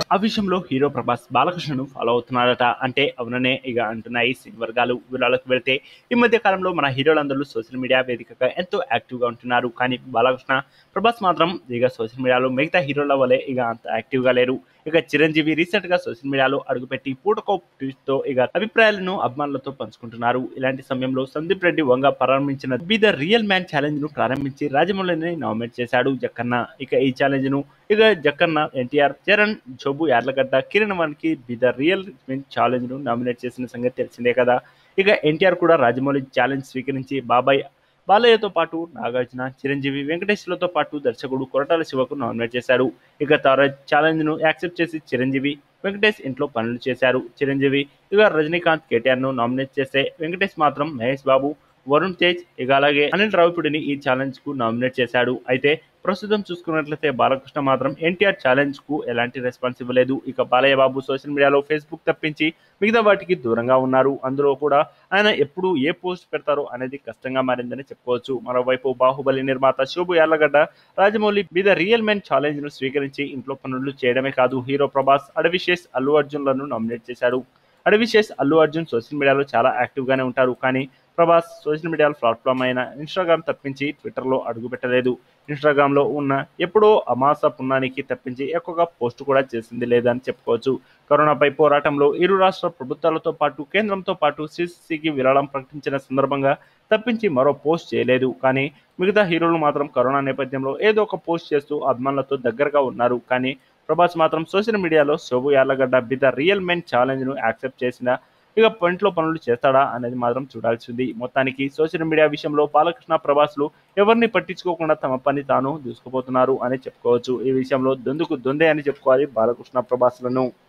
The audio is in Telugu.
ఆ విషయంలో హీరో ప్రభాస్ బాలకృష్ణను ఫాలో అవుతున్నాడట అంటే అవుననే ఇక అంటున్నాయి సినీ వర్గాలు వివరాలకు వెళితే ఈ మధ్య కాలంలో మన హీరోలందరూ సోషల్ మీడియా వేదికగా ఎంతో యాక్టివ్గా ఉంటున్నారు కానీ బాలకృష్ణ ప్రభాస్ మాత్రం ఇక సోషల్ మీడియాలో మిగతా హీరోల వలె ఇక అంత యాక్టివ్గా లేరు ఇక చిరంజీవి రీసెంట్ గా సోషల్ మీడియాలో అడుగుపెట్టి పూటకో ట్వీట్ తో ఇక అభిప్రాయాలను అభిమానులతో పంచుకుంటున్నారు ఇలాంటి సమయంలో సందీప్ రెడ్డి వంగ ప్రారంభించిన be the real man challenge ను ప్రారంభించి రాజమౌళిని నామినేట్ చేశాడు జక్కన్న ఇక ఈ ఛాలెంజ్ ను ఇక జక్కన్న ఎన్టీఆర్ చరణ్ జోబు యార్లగడ్డ కిరణ్ వన్కి be the real man challenge ను నామినేట్ చేసిన సంగతి తెలిసిందే కదా ఇక ఎన్టీఆర్ కూడా రాజమౌళి ఛాలెంజ్ స్వీకరించి బాబాయ్ బాలయ్యతో పాటు నాగార్జున చిరంజీవి వెంకటేశ్వర్లతో పాటు దర్శకుడు కొరటాల శివకు నామినేట్ చేశారు ఇక తార ఛాలెంజ్ ను యాక్సెప్ట్ చేసి చిరంజీవి వెంకటేష్ ఇంట్లో పనులు చేశారు చిరంజీవి ఇక రజనీకాంత్ కేటీఆర్ ను నామినేట్ చేస్తే వెంకటేష్ మాత్రం మహేష్ బాబు వరుణ్ తేజ్ ఇక అలాగే అనిల్ రావిపూడిని ఈ ఛాలెంజ్ కు నామినేట్ చేశాడు అయితే ప్రస్తుతం చూసుకున్నట్లయితే బాలకృష్ణ మాత్రం ఎన్టీఆర్ ఛాలెంజ్ కు ఎలాంటి రెస్పాన్స్ ఇవ్వలేదు ఇక బాలయ్య బాబు సోషల్ మీడియాలో ఫేస్బుక్ తప్పించి మిగతా వాటికి దూరంగా ఉన్నారు అందులో కూడా ఆయన ఎప్పుడు ఏ పోస్ట్ పెడతారో అనేది కష్టంగా మారిందని చెప్పుకోవచ్చు మరోవైపు బాహుబలి నిర్మాత శోభు యార్లగడ్డ రాజమౌళి మీద రియల్ మెన్ ఛాలెంజ్ ను స్వీకరించి ఇంట్లో పనులు చేయడమే కాదు హీరో ప్రభాస్ అడవిశేష్ అల్లు అర్జున్లను నామినేట్ చేశాడు అడవిశేష్ అల్లు అర్జున్ సోషల్ మీడియాలో చాలా యాక్టివ్ గానే ఉంటారు కానీ ప్రభాస్ సోషల్ మీడియా ప్లాట్ఫామ్ అయిన ఇన్స్టాగ్రామ్ తప్పించి ట్విట్టర్లో అడుగుపెట్టలేదు ఇన్స్టాగ్రామ్లో ఉన్న ఎప్పుడో అమాస పుణ్యానికి తప్పించి ఎక్కువగా పోస్ట్ కూడా చేసింది లేదని చెప్పుకోవచ్చు కరోనాపై పోరాటంలో ఇరు రాష్ట్ర ప్రభుత్వాలతో పాటు కేంద్రంతో పాటు సిసిసికి విరాళం ప్రకటించిన సందర్భంగా తప్పించి మరో పోస్ట్ చేయలేదు కానీ మిగతా హీరోలు మాత్రం కరోనా నేపథ్యంలో ఏదో ఒక పోస్ట్ చేస్తూ అభిమానులతో దగ్గరగా ఉన్నారు కానీ ప్రభాస్ మాత్రం సోషల్ మీడియాలో Shobu Yarlagadda be the real men ఛాలెంజ్ను యాక్సెప్ట్ చేసిన ఇక పంట్లో పనులు చేస్తాడా అనేది మాత్రం చూడాల్సింది మొత్తానికి సోషల్ మీడియా విషయంలో బాలకృష్ణ ప్రభాస్లు ఎవరిని పట్టించుకోకుండా తమ పని తాను దూసుకుపోతున్నారు అని చెప్పుకోవచ్చు ఈ విషయంలో దొందుకు దొందే అని చెప్పుకోవాలి బాలకృష్ణ ప్రభాస్లను